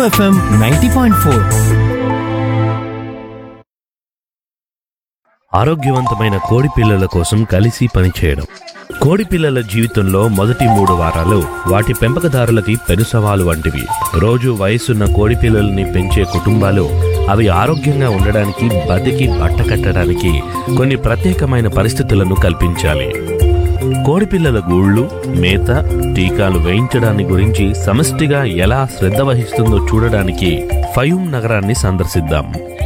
FM ninety point four ఆరోగ్యవంతమైన కోడి పిల్లల కోసం కలిసి పనిచేయడం కోడి పిల్లల జీవితంలో మొదటి మూడు వారాలు వాటి పెంపకదారులకి పెను సవాలు వంటివి రోజు వయసున్న కోడి పిల్లల్ని పెంచే కుటుంబాలు అవి ఆరోగ్యంగా ఉండడానికి బతికి బట్ట కట్టడానికి కొన్ని ప్రత్యేకమైన పరిస్థితులను కల్పించాలి కోడి పిల్లల గూళ్ళు మేత టీకాలు వేయించడాన్ని గురించి సమష్టిగా ఎలా శ్రద్ధ వహిస్తుందో చూడడానికి ఫయూమ్ నగరాన్ని సందర్శిద్దాం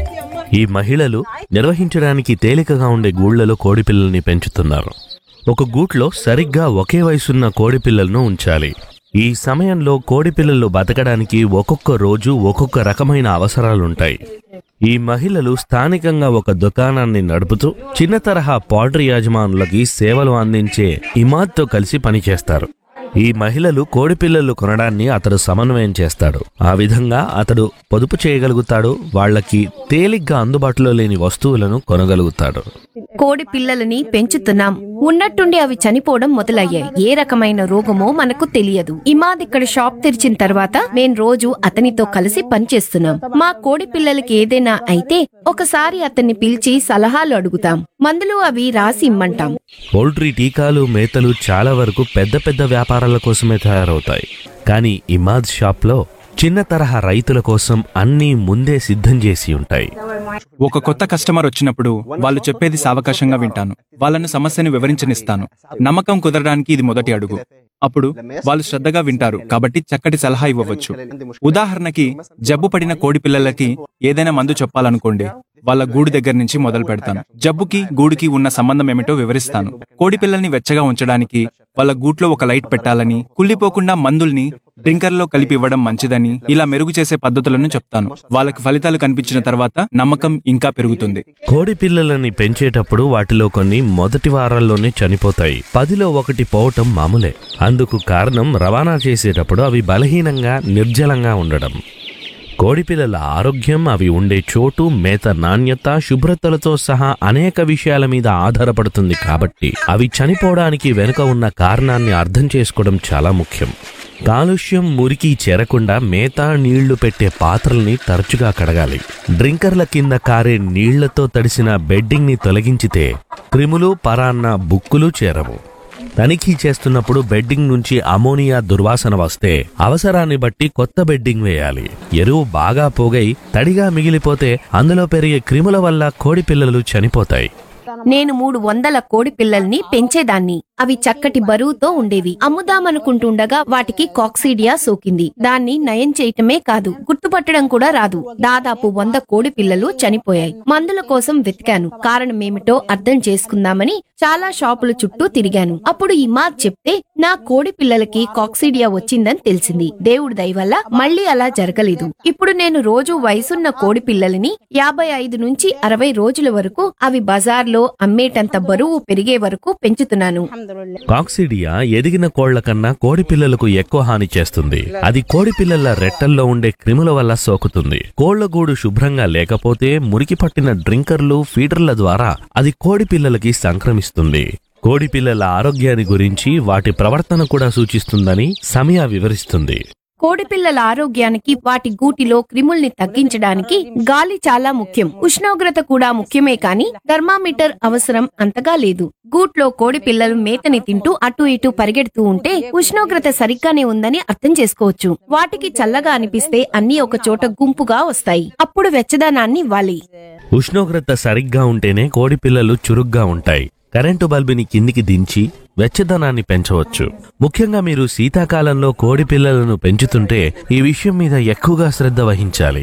ఈ మహిళలు నిర్వహించడానికి తేలికగా ఉండే గూళ్లలో కోడిపిల్లల్ని పెంచుతున్నారు ఒక గూట్లో సరిగ్గా ఒకే వయసున్న కోడిపిల్లలను ఉంచాలి ఈ సమయంలో కోడిపిల్లలు బతకడానికి ఒక్కొక్క రోజు ఒక్కొక్క రకమైన అవసరాలుంటాయి ఈ మహిళలు స్థానికంగా ఒక దుకాణాన్ని నడుపుతూ చిన్న తరహా పౌల్ట్రీ యాజమానులకి సేవలు అందించే ఇమాద్తో కలిసి పనిచేస్తారు ఈ మహిళలు కోడిపిల్లలు కొనడాన్ని అతడు సమన్వయం చేస్తాడు ఆ విధంగా అతడు పొదుపు చేయగలుగుతాడు వాళ్ళకి తేలిగ్గా అందుబాటులో లేని వస్తువులను కొనగలుగుతాడు కోడి పిల్లలని పెంచుతున్నాం ఉన్నట్టుండి అవి చనిపోవడం మొదలయ్యాయి ఏ రకమైన రోగమో మనకు తెలియదు ఇమాద్ ఇక్కడ షాప్ తెరిచిన తర్వాత మేం రోజు అతనితో కలిసి పనిచేస్తున్నాం మా కోడి పిల్లలకి ఏదైనా అయితే ఒకసారి అతన్ని పిలిచి సలహాలు అడుగుతాం మందులు అవి రాసి ఇమ్మంటాం పౌల్ట్రీ టీకాలు మేతలు చాలా వరకు పెద్ద పెద్ద వ్యాపారాల కోసమే తయారవుతాయి కానీ ఇమాద్ షాప్లో చిన్న తరహా రైతుల కోసం అన్నీ ముందే సిద్ధం చేసి ఉంటాయి ఒక కొత్త కస్టమర్ వచ్చినప్పుడు వాళ్ళు చెప్పేది సావకాశంగా వింటాను వాళ్ళను సమస్యను వివరించనిస్తాను నమ్మకం కుదరడానికి ఇది మొదటి అడుగు అప్పుడు వాళ్ళు శ్రద్ధగా వింటారు కాబట్టి చక్కటి సలహా ఇవ్వవచ్చు ఉదాహరణకి జబ్బు పడిన కోడి పిల్లలకి ఏదైనా మందు చెప్పాలనుకోండి వాళ్ళ గూడు దగ్గర నుంచి మొదలు పెడతాను జబ్బుకి గూడుకి ఉన్న సంబంధం ఏమిటో వివరిస్తాను కోడి పిల్లల్ని వెచ్చగా ఉంచడానికి వాళ్ళ గూట్లో ఒక లైట్ పెట్టాలని కుళ్ళిపోకుండా మందుల్ని డ్రింకర్లో కలిపి ఇవ్వడం మంచిదని ఇలా మెరుగు చేసే పద్ధతులను చెప్తాను వాళ్ళకి ఫలితాలు కనిపించిన తర్వాత నమ్మకం ఇంకా పెరుగుతుంది కోడి పిల్లలని పెంచేటప్పుడు వాటిలో కొన్ని మొదటి వారాల్లోనే చనిపోతాయి పదిలో ఒకటి పోవటం మామూలే అందుకు కారణం రవాణా చేసేటప్పుడు అవి బలహీనంగా నిర్జలంగా ఉండడం కోడిపిల్లల ఆరోగ్యం అవి ఉండే చోటు మేత నాణ్యత శుభ్రతలతో సహా అనేక విషయాల మీద ఆధారపడుతుంది కాబట్టి అవి చనిపోవడానికి వెనుక ఉన్న కారణాన్ని అర్థం చేసుకోవడం చాలా ముఖ్యం కాలుష్యం మురికి చేరకుండా మేత నీళ్లు పెట్టే పాత్రల్ని తరచుగా కడగాలి డ్రింకర్ల కింద కారే నీళ్లతో తడిసిన బెడ్డింగ్ని తొలగించితే క్రిములు పరాన్న బుక్కులు చేరవు తనిఖీ చేస్తున్నప్పుడు బెడ్డింగ్ నుంచి అమోనియా దుర్వాసన వస్తే అవసరాన్ని బట్టి కొత్త బెడ్డింగ్ వేయాలి ఎరువు బాగా పోగై తడిగా మిగిలిపోతే అందులో పెరిగే క్రిముల వల్ల కోడి పిల్లలు చనిపోతాయి నేను మూడు వందల కోడి పిల్లల్ని పెంచేదాన్ని అవి చక్కటి బరువుతో ఉండేవి అమ్ముదామనుకుంటుండగా వాటికి కాక్సీడియా సోకింది దాన్ని నయం చేయటమే కాదు గుర్తుపట్టడం కూడా రాదు దాదాపు వంద కోడి పిల్లలు చనిపోయాయి మందుల కోసం వెతికాను కారణమేమిటో అర్థం చేసుకుందామని చాలా షాపుల చుట్టూ తిరిగాను అప్పుడు ఇమాద్ చెప్తే నా కోడి పిల్లలకి కాక్సీడియా వచ్చిందని తెలిసింది దేవుడి దయ వల్ల మళ్ళీ అలా జరగలేదు ఇప్పుడు నేను రోజు వయసున్న కోడి పిల్లలని యాభై ఐదు నుంచి అరవై రోజుల వరకు అవి బజార్లో అమ్మేటంత బరువు పెరిగే వరకు పెంచుతున్నాను కాక్సిడియా ఎదిగిన కోళ్ల కన్నా కోడి పిల్లలకు ఎక్కువ హాని చేస్తుంది అది కోడి పిల్లల రెట్టల్లో ఉండే క్రిముల వల్ల సోకుతుంది కోళ్ల గూడు శుభ్రంగా లేకపోతే మురికి పట్టిన డ్రింకర్లు ఫీడర్ల ద్వారా అది కోడి పిల్లలకి సంక్రమిస్తుంది కోడి పిల్లల ఆరోగ్యాన్ని గురించి వాటి ప్రవర్తన కూడా సూచిస్తుందని సమయ వివరిస్తుంది కోడి పిల్లల ఆరోగ్యానికి వాటి గూటిలో క్రిముల్ని తగ్గించడానికి గాలి చాలా ముఖ్యం ఉష్ణోగ్రత కూడా ముఖ్యమే కాని థర్మామీటర్ అవసరం అంతగా లేదు గూట్లో కోడి పిల్లలు మేతని తింటూ అటు ఇటు పరిగెడుతూ ఉంటే ఉష్ణోగ్రత సరిగ్గానే ఉందని అర్థం చేసుకోవచ్చు వాటికి చల్లగా అనిపిస్తే అన్ని ఒక చోట గుంపుగా వస్తాయి అప్పుడు వెచ్చదనాన్ని ఇవ్వాలి ఉష్ణోగ్రత సరిగ్గా ఉంటేనే కోడి పిల్లలు చురుగ్గా ఉంటాయి కరెంటు బల్బుని కిందికి దించి వెచ్చదనాన్ని పెంచవచ్చు ముఖ్యంగా మీరు శీతాకాలంలో కోడి పిల్లలను పెంచుతుంటే ఈ విషయం మీద ఎక్కువగా శ్రద్ధ వహించాలి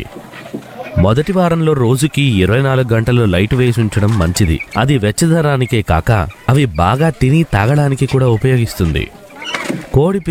మొదటి వారంలో రోజుకి ఇరవై నాలుగు గంటలు లైట్ వేసి ఉంచడం మంచిది అది వెచ్చదనానికే కాక అవి బాగా తిని తాగడానికి కూడా ఉపయోగిస్తుంది కోడి